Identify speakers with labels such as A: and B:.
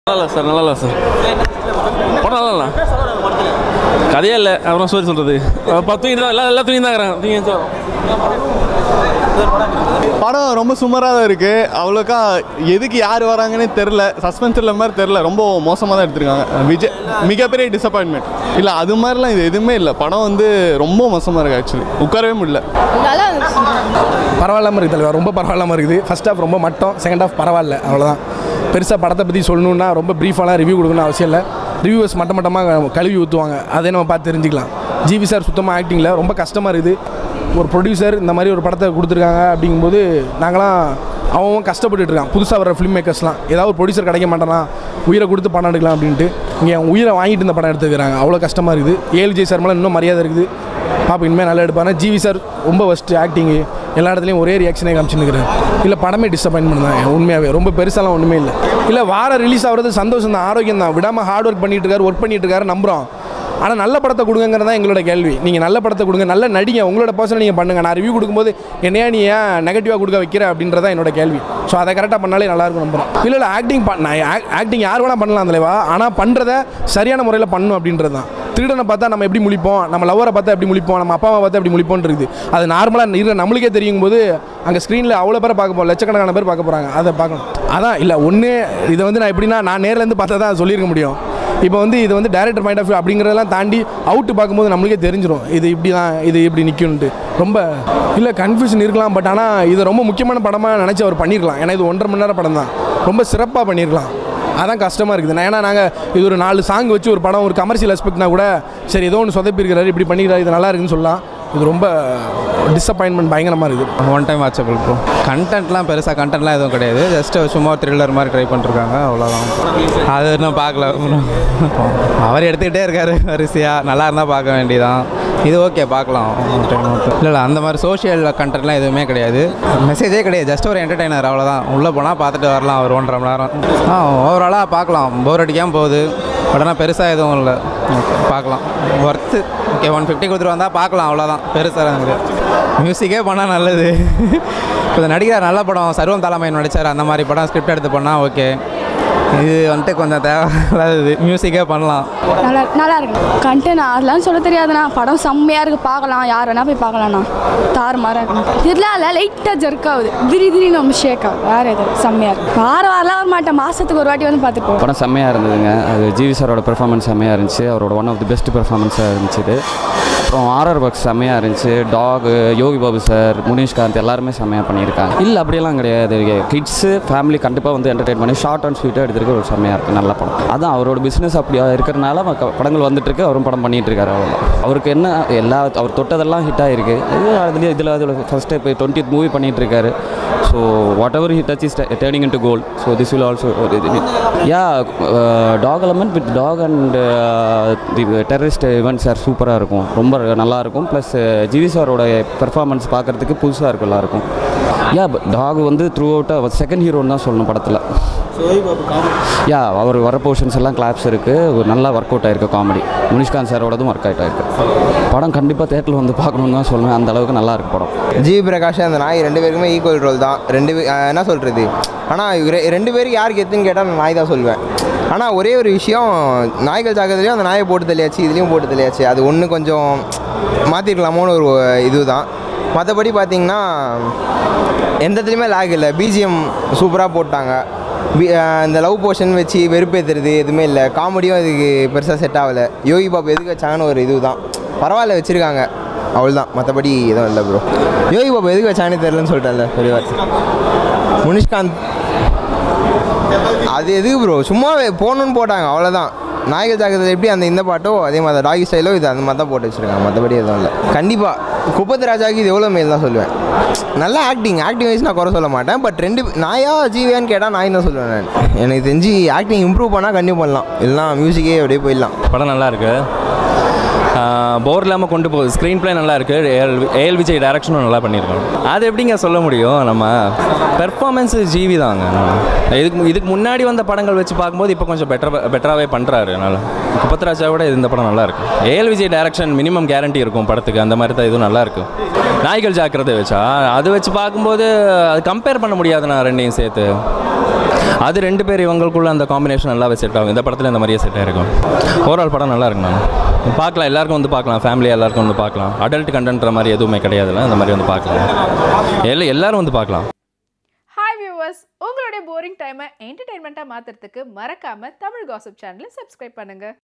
A: நல்லா இல்லை சார் நல்லா இல்லை சார் படம் நல்லா இல்லை கதையே இல்லை அப்புறம் சோரி சொல்கிறது பத்து தூங்கி தான் எல்லாம் எல்லாம் தூங்கி தான் இருக்கிறாங்க தூங்கி சார்
B: படம் ரொம்ப சுமாராக தான் இருக்குது அவ்வளோக்கா எதுக்கு யார் வராங்கன்னே தெரில சஸ்பென்ஸ் இல்லை மாதிரி தெரில ரொம்ப மோசமாக தான் எடுத்திருக்காங்க விஜய் மிகப்பெரிய டிசப்பாயின்மெண்ட் இல்லை அது மாதிரிலாம் இது எதுவுமே இல்லை படம் வந்து ரொம்ப மோசமாக இருக்குது ஆக்சுவலி உட்காரவே முடியல
C: நல்லா இருந்துச்சு
D: பரவாயில்லாமல் இருக்குது தலைவா ரொம்ப பரவாயில்லாமல் இருக்குது ஃபர்ஸ்ட் ஹாஃப் ரொம்ப மட்டம் செகண்ட் ஹாஃப் பரவாயில்ல அவ்வளோதான் பெருசாக படத்தை பற்றி சொல்லணுன்னா ரொம்ப ப்ரீஃபாலாம் ரிவ்யூ கொடுக்கணும் அவசியம் இல்லை ரிவ்யூவர்ஸ் மட்ட மட்டமாக கழுவி ஊற்றுவாங்க அதே நம்ம பார்த்து தெரிஞ்சுக்கலாம் ஜிவி சார் சுத்தமாக ஆக்டிங்கில் ரொம்ப கஷ்டமாக இருக்குது ஒரு ப்ரொடியூசர் இந்த மாதிரி ஒரு படத்தை கொடுத்துருக்காங்க அப்படிங்கும்போது நாங்களாம் அவன் கஷ்டப்பட்டுட்டு இருக்கான் புதுசாக வர ஃபிலிம் மேக்கர்ஸ்லாம் ஏதாவது ஒரு ப்ரொடியூசர் கிடைக்க மாட்டானா உயிரை கொடுத்து படம் எடுக்கலாம் அப்படின்ட்டு இங்கே அவன் உயிரை வாங்கிட்டு இந்த படம் எடுத்துக்கிறாங்க அவ்வளோ கஷ்டமாக இருக்குது ஏழு ஜெய் சார் மேலே இன்னும் மரியாதை இருக்குது பாப்பா இனிமேல் நல்லா எடுப்பாங்க ஜிவி சார் ரொம்ப ஃபஸ்ட்டு ஆக்டிங்கு எல்லா இடத்துலையும் ஒரே ரியாக்ஷனே காமிச்சுன்னு இல்லை படமே டிசப்பாயின்மெண்ட் தான் உண்மையாகவே ரொம்ப பெருசாலாம் ஒன்றுமே இல்லை இல்லை வாரம் ரிலீஸ் ஆகிறது சந்தோஷம் தான் ஆரோக்கியம் தான் விடாமல் ஹார்ட் ஒர்க் பண்ணிட்டு இருக்காரு ஒர்க் பண்ணிட்டு இருக்காரு நம்புகிறோம் ஆனால் நல்ல படத்தை கொடுங்கிறது தான் எங்களோட கேள்வி நீங்கள் நல்ல படத்தை கொடுங்க நல்ல நடிங்க உங்களோட பர்சனல் நீங்கள் பண்ணுங்கள் நான் ரிவ்யூ கொடுக்கும்போது என்னையா நீ ஏன் நெகட்டிவாக கொடுக்க வைக்கிற அப்படின்றதான் என்னோட கேள்வி ஸோ அதை கரெக்டாக பண்ணாலே நல்லா இருக்கும் நம்புறோம் இல்லை இல்லை ஆக்டிங் பண்ண ஆக்டிங் யார் வேணால் பண்ணலாம் தலைவா ஆனால் பண்ணுறத சரியான முறையில் பண்ணணும் அப்படின்றது தான் திருடனை பார்த்தா நம்ம எப்படி முழிப்போம் நம்ம லவ்வரை பார்த்தா எப்படி முழிப்போம் நம்ம அப்பா அம்மா பார்த்தா எப்படி முழிப்போம்னு இருக்குது அது நார்மலாக இருக்கிற நம்மளுக்கே தெரியும் போது அங்கே ஸ்க்ரீனில் அவ்வளோ பேரை பார்க்க போகிறோம் லட்சக்கணக்கான பேர் பார்க்க போகிறாங்க அதை பார்க்கணும் அதான் இல்லை ஒன்று இதை வந்து நான் எப்படின்னா நான் நேர்ல இருந்து பார்த்தா தான் சொல்லியிருக்க முடியும் இப்போ வந்து இது வந்து டேரக்டர் பாயிண்ட் ஆஃப் வியூ அப்படிங்கிறதெல்லாம் தாண்டி அவுட்டு பார்க்கும்போது நம்மளுக்கே தெரிஞ்சிடும் இது இப்படி தான் இது இப்படி நிற்கும்ன்ட்டு ரொம்ப இல்லை கன்ஃபியூஷன் இருக்கலாம் பட் ஆனால் இது ரொம்ப முக்கியமான படமாக நினச்சி அவர் பண்ணியிருக்கலாம் ஏன்னா இது ஒன்றரை மணி நேரம் படம் தான் ரொம்ப சிறப்பாக பண்ணியிருக்கலாம் அதான் கஷ்டமாக இருக்குது நான் ஏன்னா நாங்கள் இது ஒரு நாலு சாங் வச்சு ஒரு படம் ஒரு கமர்ஷியல் எஸ்பெக்ட்னா கூட சரி ஏதோ ஒன்று சொதப்பிருக்கிறாரு இப்படி பண்ணிக்கிறாரு இது நல்லா இருக்குன்னு சொல்லலாம் இது ரொம்ப டிசப்பாயின்மெண்ட் பயங்கரமாக இருக்குது
E: ஒன் டைம் வாட்சபிள் ப்ரோ கண்டென்ட்லாம் பெருசாக கண்டென்ட்லாம் எதுவும் கிடையாது ஜஸ்ட் சும்மா த்ரில்லர் மாதிரி ட்ரை பண்ணிருக்காங்க அவ்வளோதான் அது இன்னும் பார்க்கல அவர் எடுத்துக்கிட்டே இருக்காரு வரிசையாக நல்லா இருந்தால் பார்க்க வேண்டியதான் இது ஓகே பார்க்கலாம் டைம் மட்டும் இல்லை இல்லை அந்த மாதிரி சோஷியல் கண்டென்ட்லாம் எதுவுமே கிடையாது மெசேஜே கிடையாது ஜஸ்ட் ஒரு என்டர்டைனர் அவ்வளோதான் உள்ளே போனால் பார்த்துட்டு வரலாம் ஒரு ஒன்றரை மணி நேரம் ஆ ஓவராலாக பார்க்கலாம் போர் அடிக்காமல் போகுது பட் ஆனால் பெருசாக எதுவும் இல்லை ஓகே பார்க்கலாம் ஒர்த்து ஓகே ஒன் ஃபிஃப்டி கொடுத்துட்டு வந்தால் பார்க்கலாம் அவ்வளோதான் பெருசாக இருக்குது மியூசிக்கே பண்ணால் நல்லது இப்போ நடிகர் நல்ல படம் சர்வம் தலைமையன் நடித்தார் அந்த மாதிரி படம் ஸ்கிரிப்ட் எடுத்து பண்ணால் ஓகே இது வந்துட்டு கொஞ்சம் தேவையில்லாதது மியூசிக்கே பண்ணலாம்
C: நல்லா நல்லா இருக்கு கண்டென்ட் அதெல்லாம் சொல்ல தெரியாதுண்ணா படம் செம்மையாக இருக்குது பார்க்கலாம் யார் வேணா போய் பார்க்கலாம்ண்ணா தாறு மாறாக இருக்குண்ணா இதெல்லாம் இல்லை லைட்டாக ஜர்க் ஆகுது திடீர் திடீர்னு நம்ம ஷேக் ஆகுது வேறு எதுவும் செம்மையாக இருக்குது வாரம் வரலாம் வர மாட்டேன் மாதத்துக்கு ஒரு வாட்டி வந்து பார்த்துட்டு போவேன்
F: படம் செம்மையாக இருந்ததுங்க அது ஜிவி சாரோட பெர்ஃபார்மன்ஸ் செம்மையாக இருந்துச்சு அவரோட ஒன் ஆஃப் தி பெஸ்ட் பெர்ஃபார்மன்ஸாக இருந்துச்சு இது அப்புறம் ஆர்ஆர் ஒர்க்ஸ் செம்மையாக இருந்துச்சு டாகு யோகி பாபு சார் முனீஷ்காந்த் எல்லாருமே செம்மையாக பண்ணியிருக்காங்க இல்லை அப்படியெல்லாம் கிடையாது கிட்ஸு ஃபேமிலி கண்டிப்பாக வந்து என்டர்டெயின் பண்ணி ஷார்ட் அண்ட் ஸ்வீட்டாக எடுத்துருக்க ஒரு செம்மையாக இருக்குது நல்ல படம் அதான் அவரோட பிஸ்னஸ் அப்படி இருக்கிறனால மக்க- படங்கள் வந்துட்டு இருக்கு அவரும் படம் பண்ணிட்டு இருக்காரு அவ்வளோதான் அவருக்கு என்ன எல்லா அவர் தொட்டதெல்லாம் ஹிட் ஆகிருக்கு இது அதுலேயே இதில் அதில் ஃபஸ்ட்டு இப்போ டுவெண்ட்டி மூவி பண்ணிட்டு இருக்காரு so whatever he touch is turning into gold so this will also a dog element with dog and the terrorist events are சூப்பராக இருக்கும் ரொம்ப நல்லா இருக்கும் ப்ளஸ் ஜிவி சாரோட பெர்ஃபார்மன்ஸ் பார்க்குறதுக்கு புதுசாக இருக்கும் எல்லாருக்கும் யா டாக் வந்து த்ரூ அவுட்டாக செகண்ட் ஹீரோன்னு தான் சொல்லணும் படத்தில் யா அவர் வர போர்ஷன்ஸ் எல்லாம் கிளாப்ஸ் இருக்குது ஒரு நல்லா ஒர்க் அவுட் ஆயிருக்கு காமெடி முனிஷ்காந்த் சாரோடதும் ஒர்க் அவுட் ஆயிருக்கு படம் கண்டிப்பாக தேட்டரில் வந்து பார்க்கணுன்னு தான் சொல்லுவேன் அந்த அளவுக்கு நல்லா இருக்கு படம்
G: ஜிவி பிரகாஷ் அந்த நாய் ரெண்டு பேருக்குமே ஈக்குவல் ரோல் தான் ரெண்டு பே- அஹ் என்ன சொல்கிறது ஆனால் ரெண்டு பேருக்கு யாருக்கு எத்துன்னு கேட்டால் நான் நாய் தான் சொல்லுவேன் ஆனால் ஒரே ஒரு விஷயம் நாய்கள் ஜாக்கிரதையும் அந்த நாயை போட்டு தள்ளியாச்சு இதுலேயும் போட்டு தள்ளியாச்சு அது ஒன்று கொஞ்சம் மாற்றிருக்கலாமோன்னு ஒரு இதுதான் மற்றபடி பார்த்தீங்கன்னா எந்த இடத்துலையுமே லாக் இல்லை பிஜிஎம் சூப்பராக போட்டாங்க பி அஹ் இந்த லவ் போர்ஷன் வச்சு வெறுப்பேற்றுறது எதுவுமே இல்லை காமெடியும் அதுக்கு பெருசாக செட் ஆகலை யோகி பாபு எதுக்கு வச்சாங்கன்னு ஒரு இதுதான் பரவாயில்ல வச்சுருக்காங்க அவ்வளோதான் மற்றபடி எதுவும் இல்லை ப்ரோ யோகி பாபு எதுக்கு வச்சாங்கன்னு தெரிலன்னு சொல்லிட்டேன்ல பெரிய வார்த்தை முனிஷ்காந்த் அது எதுக்கு ப்ரோ சும்மா போகணுன்னு போட்டாங்க அவ்வளோதான் நாயகர் ஜாக்கிரதை எப்படி அந்த இந்த பாட்டோ அதே மாதிரி டாகி ஸ்டைலோ இது அந்த மாதிரி தான் போட்டு வச்சுருக்காங்க மற்றபடி எதுவும் இல்லை கண்டிப்பாக குப்பத்து ராஜாவுக்கு இது எவ்வளோ மேல் தான் சொல்லுவேன் நல்ல ஆக்டிங் ஆக்டிங் வைஸ் நான் குறை சொல்ல மாட்டேன் பட் ரெண்டு நாயா ஜீவியான்னு கேட்டால் நாய் தான் சொல்லுவேன் நான் எனக்கு தெரிஞ்சு ஆக்டிங் இம்ப்ரூவ் பண்ணால் கண்டிப்பாக பண்ணலாம் இல்லைனா மியூசிக்கே அப்படியே போயிடலாம்
A: படம் நல்லா இருக்கு
H: போர் இல்லாமல் கொண்டு போகுது ஸ்க்ரீன் ப்ளே நல்லா இருக்குது ஏஎல் ஏஎல் விஜய் டேரக்ஷனும் நல்லா பண்ணியிருக்காங்க அது எப்படிங்க சொல்ல முடியும் நம்ம பெர்ஃபார்மன்ஸ் ஜீவி தாங்க இதுக்கு இதுக்கு முன்னாடி வந்த படங்கள் வச்சு பார்க்கும்போது இப்போ கொஞ்சம் பெட்டர் பெட்டராகவே பண்ணுறாரு அதனால் குப்பத்ராஜா விட இந்த படம் நல்லா இருக்கு AL Vijay direction minimum guarantee இருக்கும் படத்துக்கு அந்த மாதிரி தான் இதுவும் நல்லா இருக்கு நாய்கள் ஜாக்கிரதை வச்சா அது வச்சு பார்க்கும்போது அது கம்பேர் பண்ண முடியாது நான் ரெண்டையும் சேர்த்து அது ரெண்டு பேர் இவங்களுக்குள்ள அந்த காம்பினேஷன் நல்லாவே செட் ஆகும் இந்த படத்தில் இந்த மாதிரியே செட் ஆயிருக்கும் ஓவரால் படம் நல்லா இருக்கு நான் பார்க்கலாம் எல்லாருக்கும் வந்து பார்க்கலாம் ஃபேமிலியாக எல்லாருக்கும் வந்து பார்க்கலாம் அடல்ட் கண்டென்ட்ற மாதிரி எதுவுமே கிடையாதுல்ல இந்த மாதிரி வந்து பார்க்கலாம் எல்லா எல்லாரும் வந்து பார்க்கலாம்
I: ஹாய் வியூவர்ஸ் உங்களுடைய போரிங் டைமை என்டர்டைன்மெண்ட்டாக மாற்றுறதுக்கு மறக்காமல் தமிழ் காசிப் சேனலை சப்ஸ்கிரைப் பண்ணுங்கள்